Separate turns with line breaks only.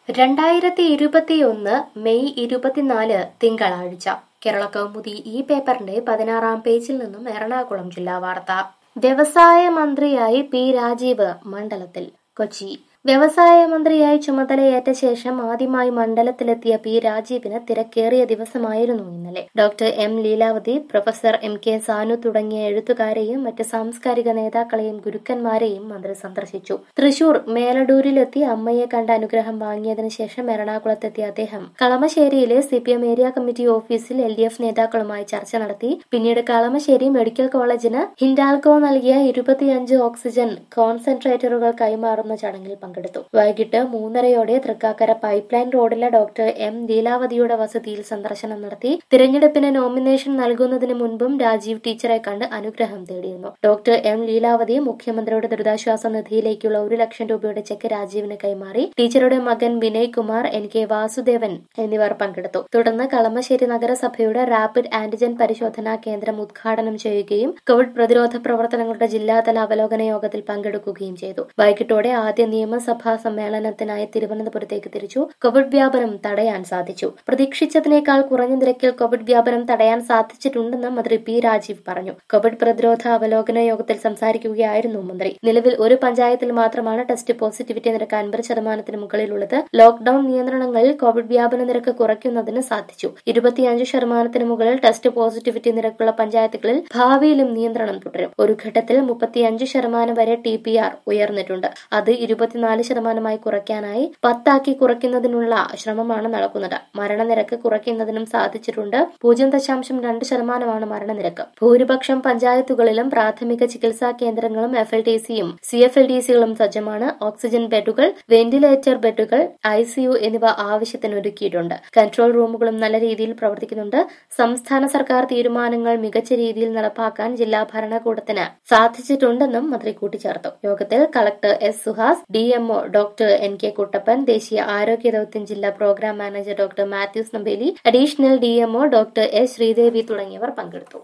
രണ്ടായിരത്തി ഇരുപത്തിയൊന്ന് മെയ് ഇരുപത്തിനാല് തിങ്കളാഴ്ച കേരള കൗമുദി ഈ പേപ്പറിന്റെ പതിനാറാം പേജിൽ നിന്നും എറണാകുളം ജില്ലാ വാർത്ത വ്യവസായ മന്ത്രിയായി പി രാജീവ് മണ്ഡലത്തിൽ കൊച്ചി വ്യവസായ മന്ത്രിയായി ചുമതലയേറ്റ ശേഷം ആദ്യമായി മണ്ഡലത്തിലെത്തിയ പി രാജീവിന് തിരക്കേറിയ ദിവസമായിരുന്നു ഇന്നലെ doctor M Leelavathi professor M K Sanu തുടങ്ങിയ എഴുത്തുകാരെയും മറ്റ് സാംസ്കാരിക നേതാക്കളെയും ഗുരുക്കന്മാരെയും മന്ത്രി സന്ദർശിച്ചു തൃശൂർ മേലടൂരിലെത്തി അമ്മയെ കണ്ട അനുഗ്രഹം വാങ്ങിയതിനു ശേഷം എറണാകുളത്തെത്തിയ അദ്ദേഹം കളമശ്ശേരിയിലെ C P M area committee ഓഫീസിൽ എൽ ഡി എഫ് നേതാക്കളുമായി ചർച്ച നടത്തി പിന്നീട് കളമശ്ശേരി മെഡിക്കൽ കോളേജിന് ഹിൻഡാൽകോ നൽകിയ ഇരുപത്തിയഞ്ച് ഓക്സിജൻ കോൺസെൻട്രേറ്ററുകൾ കൈമാറുന്ന ചടങ്ങിൽ പങ്കെടുത്തു പങ്കെടുത്തു വൈകിട്ട് മൂന്നരയോടെ തൃക്കാക്കര പൈപ്പ് ലൈൻ റോഡിലെ ഡോക്ടർ എം ലീലാവതിയുടെ വസതിയിൽ സന്ദർശനം നടത്തി തിരഞ്ഞെടുപ്പിന് നോമിനേഷൻ നൽകുന്നതിന് മുൻപും രാജീവ് ടീച്ചറെ കണ്ട് അനുഗ്രഹം തേടിയിരുന്നു ഡോക്ടർ എം ലീലാവതി മുഖ്യമന്ത്രിയുടെ ദുരിതാശ്വാസ നിധിയിലേക്കുള്ള ഒരു ലക്ഷം രൂപയുടെ ചെക്ക് രാജീവിന് കൈമാറി ടീച്ചറുടെ മകൻ വിനയ് കുമാർ എൻ കെ വാസുദേവൻ എന്നിവർ പങ്കെടുത്തു തുടർന്ന് കളമശ്ശേരി നഗരസഭയുടെ റാപ്പിഡ് ആന്റിജൻ പരിശോധനാ കേന്ദ്രം ഉദ്ഘാടനം ചെയ്യുകയും കോവിഡ് പ്രതിരോധ പ്രവർത്തനങ്ങളുടെ ജില്ലാതല അവലോകന യോഗത്തിൽ പങ്കെടുക്കുകയും ചെയ്തു വൈകിട്ടോടെ ആദ്യ നിയമ നിയമസഭാ സമ്മേളനത്തിനായി തിരുവനന്തപുരത്തേക്ക് തിരിച്ചു കോവിഡ് വ്യാപനം തടയാൻ സാധിച്ചു പ്രതീക്ഷിച്ചതിനേക്കാൾ കുറഞ്ഞ നിരക്കിൽ കോവിഡ് വ്യാപനം തടയാൻ സാധിച്ചിട്ടുണ്ടെന്ന് മന്ത്രി പി രാജീവ് പറഞ്ഞു കോവിഡ് പ്രതിരോധ അവലോകന യോഗത്തിൽ സംസാരിക്കുകയായിരുന്നു മന്ത്രി നിലവിൽ ഒരു പഞ്ചായത്തിൽ മാത്രമാണ് ടെസ്റ്റ് പോസിറ്റിവിറ്റി നിരക്ക് അൻപത് ശതമാനത്തിന് മുകളിലുള്ളത് ലോക്ഡൌൺ നിയന്ത്രണങ്ങളിൽ കോവിഡ് വ്യാപന നിരക്ക് കുറയ്ക്കുന്നതിന് സാധിച്ചു ഇരുപത്തിയഞ്ച് ശതമാനത്തിന് മുകളിൽ ടെസ്റ്റ് പോസിറ്റിവിറ്റി നിരക്കുള്ള പഞ്ചായത്തുകളിൽ ഭാവിയിലും നിയന്ത്രണം തുടരും ഒരു ഘട്ടത്തിൽ മുപ്പത്തിയഞ്ച് ശതമാനം വരെ ടി പി ആർ ഉയർന്നിട്ടുണ്ട് അത് ഇരുപത്തിനാല് ശതമാനമായി കുറയ്ക്കാനായി പത്താക്കി കുറയ്ക്കുന്നതിനുള്ള ശ്രമമാണ് നടക്കുന്നത് മരണനിരക്ക് കുറയ്ക്കുന്നതിനും സാധിച്ചിട്ടുണ്ട് പൂജ്യം ദശാംശം രണ്ട് ശതമാനമാണ് മരണനിരക്ക് ഭൂരിപക്ഷം പഞ്ചായത്തുകളിലും പ്രാഥമിക ചികിത്സാ കേന്ദ്രങ്ങളും എഫ് എൽ ടി സിയും സി എഫ് എൽ ടി സികളും സജ്ജമാണ് ഓക്സിജൻ ബെഡുകൾ വെന്റിലേറ്റർ ബെഡുകൾ ഐ സിയു എന്നിവ ആവശ്യത്തിന് ഒരുക്കിയിട്ടുണ്ട് കൺട്രോൾ റൂമുകളും നല്ല രീതിയിൽ പ്രവർത്തിക്കുന്നുണ്ട് സംസ്ഥാന സർക്കാർ തീരുമാനങ്ങൾ മികച്ച രീതിയിൽ നടപ്പാക്കാൻ ജില്ലാ ഭരണകൂടത്തിന് സാധിച്ചിട്ടുണ്ടെന്നും മന്ത്രി കൂട്ടിച്ചേർത്തു യോഗത്തിൽ collector S Suhas D M O doctor N K Kuttappan ദേശീയ ആരോഗ്യ ദൌത്യം ജില്ലാ programme manager doctor Mathews Nambeli additional D M O doctor S Sreedevi തുടങ്ങിയവർ പങ്കെടുത്തു